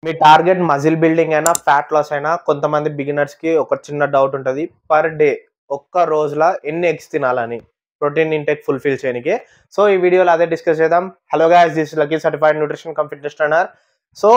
మీ target muscle building అయినా fat loss అయినా కొంతమంది బిగినర్స్ కి ఒక చిన్న డౌట్ ఉంటుంది పర్ డే ఒక్క రోజుల ఎన్ని ఎగ్స్ తినాలని ప్రోటీన్ ఇంటెక్ ఫుల్ఫిల్ చేయడానికి సో ఈ వీడియోలో అదే డిస్కస్ చేద్దాం hello guys this Lucky certified nutrition come fitness trainer so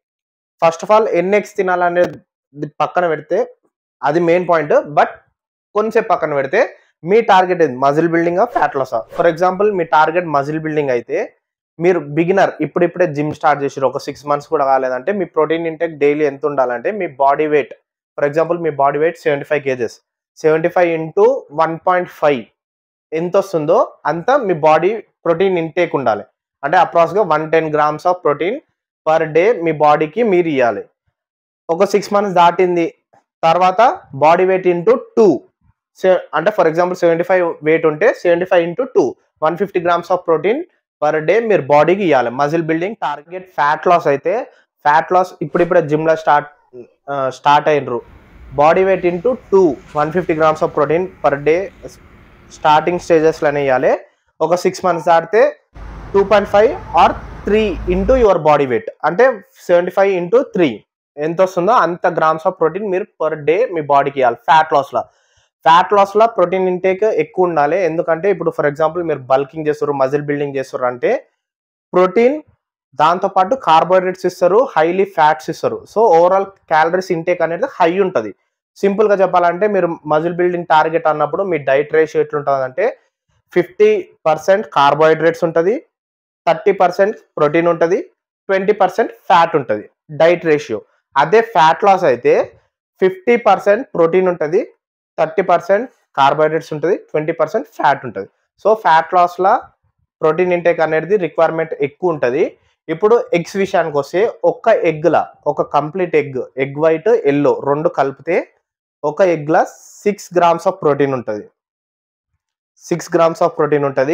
first of all ఎన్ని ఎగ్స్ తినాలనేది పక్కన పెడితే అది మెయిన్ పాయింట్ బట్ కొంచెంసేపు పక్కన పెడితే మీ టార్గెట్ ఏంది మజిల్ బిల్డింగ్ ఫ్యాట్ లాసా ఫర్ ఎగ్జాంపుల్ మీ టార్గెట్ మజిల్ బిల్డింగ్ అయితే మీరు బిగినర్ ఇప్పుడిప్పుడే జిమ్ స్టార్ట్ చేసారు ఒక సిక్స్ మంత్స్ కూడా కాలేదంటే మీ ప్రోటీన్ ఇంటెక్ డైలీ ఎంత ఉండాలంటే మీ బాడీ వెయిట్ ఫర్ ఎగ్జాంపుల్ మీ body weight seventy five kgs seventy five into one point five ఎంత వస్తుందో అంత మీ బాడీ ప్రోటీన్ ఇంటేక్ ఉండాలి అంటే అప్రాక్స్గా one ten grams of protein per day మీ బాడీకి మీరు ఇవ్వాలి ఒక సిక్స్ మంత్స్ దాటింది తర్వాత బాడీ వెయిట్ ఇంటూ టూ అంటే for example seventy five weight ఉంటే seventy five into two one fifty grams of protein per day మీరు బాడీకి ఇవ్వాలి muscle building target fat loss అయితే ఫ్యాట్ లాస్ ఇప్పుడిప్పుడే జిమ్లో స్టార్ట్ స్టార్ట్ అయినరు body weight into two one fifty grams of protein per day starting స్టేజెస్లోనే ఇవ్వాలి ఒక సిక్స్ మంత్స్ దాటితే two point five or three into your body weight అంటే seventy five into three ఎంత వస్తుందో అంత గ్రామ్స్ ఆఫ్ ప్రోటీన్ మీరు పర్ డే మీ బాడీకి ఇవ్వాలి ఫ్యాట్ లాస్లో ఫ్యాట్ లాస్లో ప్రోటీన్ ఇంటేక్ ఎక్కువ ఉండాలి ఎందుకంటే ఇప్పుడు ఫర్ ఎగ్జాంపుల్ మీరు బల్కింగ్ చేస్తారు మజిల్ బిల్డింగ్ చేస్తారు అంటే ప్రోటీన్ దాంతోపాటు కార్బోహైడ్రేట్స్ ఇస్తారు హైలీ ఫ్యాట్స్ ఇస్తారు సో ఓవరాల్ క్యాలరీస్ ఇంటేక్ అనేది హై ఉంటుంది సింపుల్గా చెప్పాలంటే మీరు మజిల్ బిల్డింగ్ టార్గెట్ అన్నప్పుడు మీ డైట్ రేషియో ఎట్లుంటుంది అంటే ఫిఫ్టీ పర్సెంట్ కార్బోహైడ్రేట్స్ ఉంటుంది థర్టీ పర్సెంట్ ప్రోటీన్ ఉంటుంది ట్వంటీ పర్సెంట్ ఫ్యాట్ ఉంటుంది డైట్ రేషియో అదే ఫ్యాట్ లాస్ అయితే ఫిఫ్టీ పర్సెంట్ ప్రోటీన్ ఉంటుంది థర్టీ పర్సెంట్ కార్బోహైడ్రేట్స్ ఉంటుంది ట్వంటీ పర్సెంట్ ఫ్యాట్ ఉంటుంది సో ఫ్యాట్ లాస్లో ప్రోటీన్ ఇంటేక్ అనేది రిక్వైర్మెంట్ ఎక్కువ ఉంటుంది ఇప్పుడు ఎగ్స్ విషయానికి వస్తే ఒక్క ఎగ్లా ఒక complete egg egg white yellow రెండు కలిపితే ఒక ఎగ్లా సిక్స్ గ్రామ్స్ ఆఫ్ ప్రోటీన్ ఉంటుంది సిక్స్ గ్రామ్స్ ఆఫ్ ప్రోటీన్ ఉంటుంది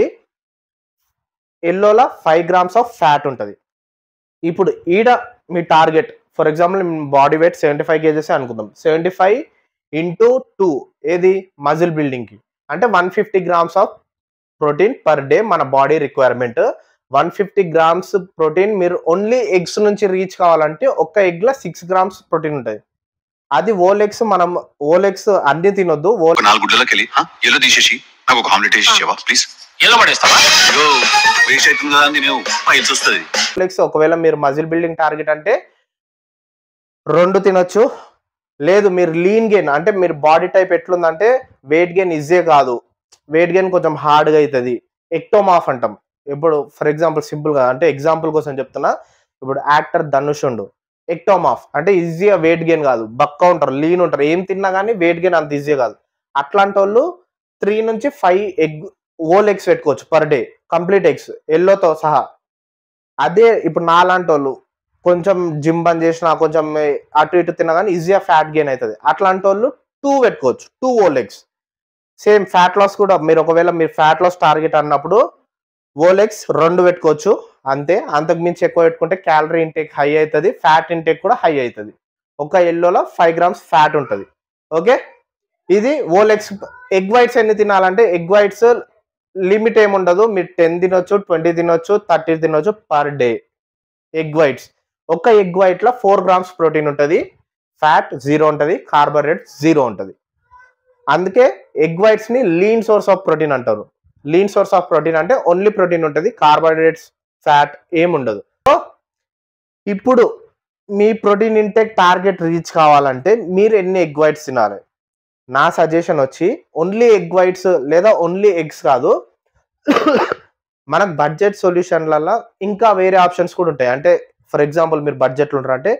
ఎల్లోలా ఫైవ్ గ్రామ్స్ ఆఫ్ ఫ్యాట్ ఉంటుంది ఇప్పుడు ఈడ మీ target for example body weight seventy five kgs అనుకుందాం సెవెంటీ ఫైవ్ ఇంటూ టూ ఏది మజిల్ బిల్డింగ్కి అంటే one fifty grams of protein per day మన body requirement one fifty grams protein మీరు ఓన్లీ ఎగ్స్ నుంచి రీచ్ కావాలంటే ఒక్క ఎగ్లో సిక్స్ గ్రామ్స్ ప్రోటీన్ ఉంటుంది అది ఓల్ ఎగ్స్ మనం ఓల్ ఎగ్స్ అన్ని తినొద్దు ఓల్ ఒక నాలుగు గుడ్లకి వెళ్ళి ఎల్లో తీసేసి నాకు ఒక ఆమ్లెట్ వేసి ఇచ్చేవా ప్లీజ్ ఎల్లో పడేస్తావా అయ్యో వేస్ట్ అవుతుంది కదా అని నేను పైల్స్ వస్తుంది ఎగ్స్ ఒకవేళ మీరు మజిల్ బిల్డింగ్ టార్గెట్ అంటే రెండు తినొచ్చు లేదు మీరు లీన్ గెయిన్ అంటే మీరు బాడీ టైప్ ఎట్లుందంటే వెయిట్ గెయిన్ ఈజీ కాదు వెయిట్ గెయిన్ కొంచెం హార్డ్గా అవుతుంది ఎక్టోమాఫ్ అంటాం ఇప్పుడు ఫర్ ఎగ్జాంపుల్ సింపుల్గా అంటే ఎగ్జాంపుల్ కోసం చెప్తున్నా ఇప్పుడు యాక్టర్ ధనుష్ ఉండు ఎక్టోమాఫ్ అంటే ఈజీగా వెయిట్ గెయిన్ కాదు బక్క ఉంటారు లీన్ ఉంటారు ఏం తిన్నా కానీ వెయిట్ గెయిన్ అంత ఈజీ కాదు అట్లాంటి వాళ్ళు త్రీ నుంచి ఫైవ్ ఎగ్ ఓల్ ఎగ్స్ పెట్టుకోవచ్చు పర్ డే కంప్లీట్ ఎగ్స్ ఎల్లోతో సహా అదే ఇప్పుడు నాలాంటి వాళ్ళు కొంచెం జిమ్ బంద్ చేసినా కొంచెం అటు ఇటు తిన్నా కానీ ఈజీగా ఫ్యాట్ గెయిన్ అవుతుంది అట్లాంటి వాళ్ళు టూ పెట్టుకోవచ్చు two whole eggs same fat loss కూడా మీరు ఒకవేళ మీరు ఫ్యాట్ లాస్ టార్గెట్ అన్నప్పుడు ఓలెక్స్ రెండు పెట్టుకోవచ్చు అంతే అంతకు మించి ఎక్కువ పెట్టుకుంటే క్యాలరీ ఇంటేక్ హై అవుతుంది ఫ్యాట్ ఇంటేక్ కూడా హై అవుతుంది ఒక ఎల్లోలో ఫైవ్ గ్రామ్స్ ఫ్యాట్ ఉంటుంది ఓకే ఇది ఓలెక్స్ ఎగ్ వైట్స్ ఎన్ని తినాలంటే ఎగ్ వైట్స్ లిమిట్ ఏమి ఉండదు మీరు టెన్ తినొచ్చు ట్వంటీ తినొచ్చు థర్టీ తినొచ్చు పర్ డే ఎగ్ వైట్స్ ఒక ఎగ్ వైట్లో ఫోర్ గ్రామ్స్ ప్రోటీన్ ఉంటుంది ఫ్యాట్ జీరో ఉంటుంది కార్బోహైడ్రేట్స్ జీరో ఉంటుంది అందుకే ఎగ్ వైట్స్ ని లీన్ సోర్స్ ఆఫ్ ప్రోటీన్ అంటారు లీన్ సోర్స్ ఆఫ్ ప్రోటీన్ అంటే ఓన్లీ ప్రోటీన్ ఉంటుంది కార్బోహైడ్రేట్స్ ఫ్యాట్ ఏముండదు సో ఇప్పుడు మీ ప్రోటీన్ ఇంటెక్ టార్గెట్ రీచ్ కావాలంటే మీరు ఎన్ని ఎగ్ వైట్స్ తినాలి నా సజెషన్ వచ్చి ఓన్లీ ఎగ్ వైట్స్ లేదా ఓన్లీ ఎగ్స్ కాదు మనకు బడ్జెట్ సొల్యూషన్లలో ఇంకా వేరే ఆప్షన్స్ కూడా ఉంటాయి అంటే ఫర్ ఎగ్జాంపుల్ మీరు బడ్జెట్లో ఉంటారు అంటే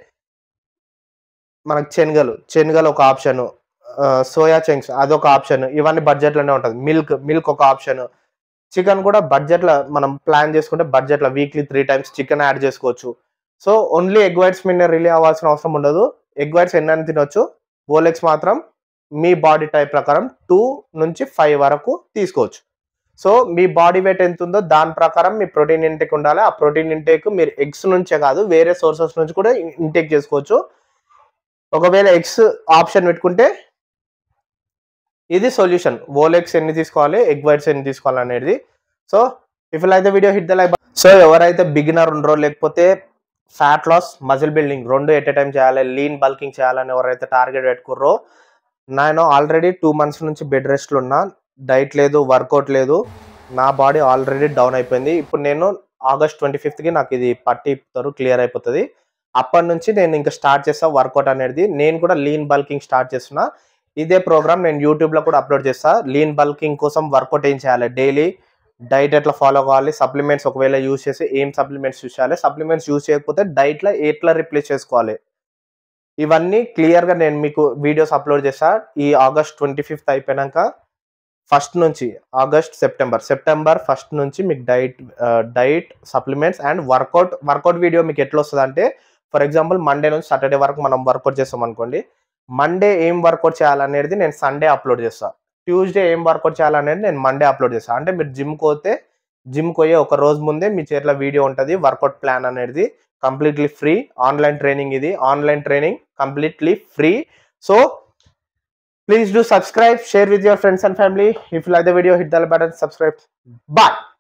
మనకు శనగలు శనగలు ఒక ఆప్షన్ సోయా చంక్స్ అదొక ఆప్షన్ ఇవన్నీ బడ్జెట్లోనే ఉంటుంది మిల్క్ మిల్క్ ఒక ఆప్షన్ చికెన్ కూడా బడ్జెట్లో మనం ప్లాన్ చేసుకుంటే బడ్జెట్లో weekly three times chicken add చేసుకోవచ్చు సో ఓన్లీ ఎగ్ వైట్స్ మీద రిలే అవ్వాల్సిన అవసరం ఉండదు ఎగ్ వైట్స్ ఎన్ని తినొచ్చు ఓలెక్స్ మాత్రం మీ బాడీ టైప్ ప్రకారం టూ నుంచి ఫైవ్ వరకు తీసుకోవచ్చు సో మీ బాడీ వెయిట్ ఎంత ఉందో దాని ప్రకారం మీ ప్రోటీన్ ఇంటేక్ ఉండాలి ఆ ప్రోటీన్ ఇంటేక్ మీరు ఎగ్స్ నుంచే కాదు వేరే సోర్సెస్ నుంచి కూడా ఇంటేక్ చేసుకోవచ్చు ఒకవేళ ఎగ్స్ ఆప్షన్ పెట్టుకుంటే ఇది సొల్యూషన్ ఓలెక్స్ ఎన్ని తీసుకోవాలి ఎగ్ వైట్స్ ఎన్ని తీసుకోవాలి అనేది so if like the video hit the like so ఎవరైతే బిగినర్ ఉండరో లేకపోతే ఫ్యాట్ లాస్ మజిల్ బిల్డింగ్ రెండు ఎట్ ఏ టైం చేయాలి లీన్ బల్కింగ్ చేయాలని ఎవరైతే టార్గెట్ పెట్టుకుర్రో నేను ఆల్రెడీ టూ మంత్స్ నుంచి బెడ్ రెస్ట్లో ఉన్నా డైట్ లేదు వర్కౌట్ లేదు నా బాడీ ఆల్రెడీ డౌన్ అయిపోయింది ఇప్పుడు నేను ఆగస్ట్ ట్వంటీ ఫిఫ్త్కి నాకు ఇది పట్టి ఇప్పుతారు క్లియర్ అయిపోతుంది అప్పటి నుంచి నేను ఇంకా స్టార్ట్ చేస్తా వర్కౌట్ అనేది నేను కూడా లీన్ బల్కింగ్ స్టార్ట్ చేస్తున్నా ఇదే ప్రోగ్రామ్ నేను యూట్యూబ్లో కూడా అప్లోడ్ చేస్తా లీన్ బల్కింగ్ కోసం వర్కౌట్ ఏం చేయాలి డైలీ డైట్ ఎట్లా ఫాలో కావాలి సప్లిమెంట్స్ ఒకవేళ యూజ్ చేసి ఏం సప్లిమెంట్స్ యూజ్ చేయాలి సప్లిమెంట్స్ యూజ్ చేయకపోతే డైట్లో ఎట్లా రిప్లేస్ చేసుకోవాలి ఇవన్నీ క్లియర్గా నేను మీకు వీడియోస్ అప్లోడ్ చేస్తా ఈ ఆగస్ట్ ట్వంటీ ఫిఫ్త్ అయిపోయాక ఫస్ట్ నుంచి ఆగస్ట్ సెప్టెంబర్ సెప్టెంబర్ ఫస్ట్ నుంచి మీకు diet diet supplements and workout workout video మీకు ఎట్లా వస్తుంది అంటే ఫర్ ఎగ్జాంపుల్ మండే నుంచి సాటర్డే వరకు మనం వర్కౌట్ చేస్తాం అనుకోండి మండే ఏం వర్కౌట్ చేయాలనేది నేను సండే అప్లోడ్ చేస్తా ట్యూస్డే ఏం వర్కౌట్ చేయాలనేది నేను మండే అప్లోడ్ చేస్తాను అంటే మీరు జిమ్ పోతే జిమ్ పోయే ఒక రోజు ముందే మీ చేతిలో వీడియో ఉంటుంది వర్కౌట్ ప్లాన్ అనేది కంప్లీట్లీ ఫ్రీ ఆన్లైన్ ట్రైనింగ్ ఇది online training completely free so please do subscribe share with your friends and family if like the video hit the button subscribe bye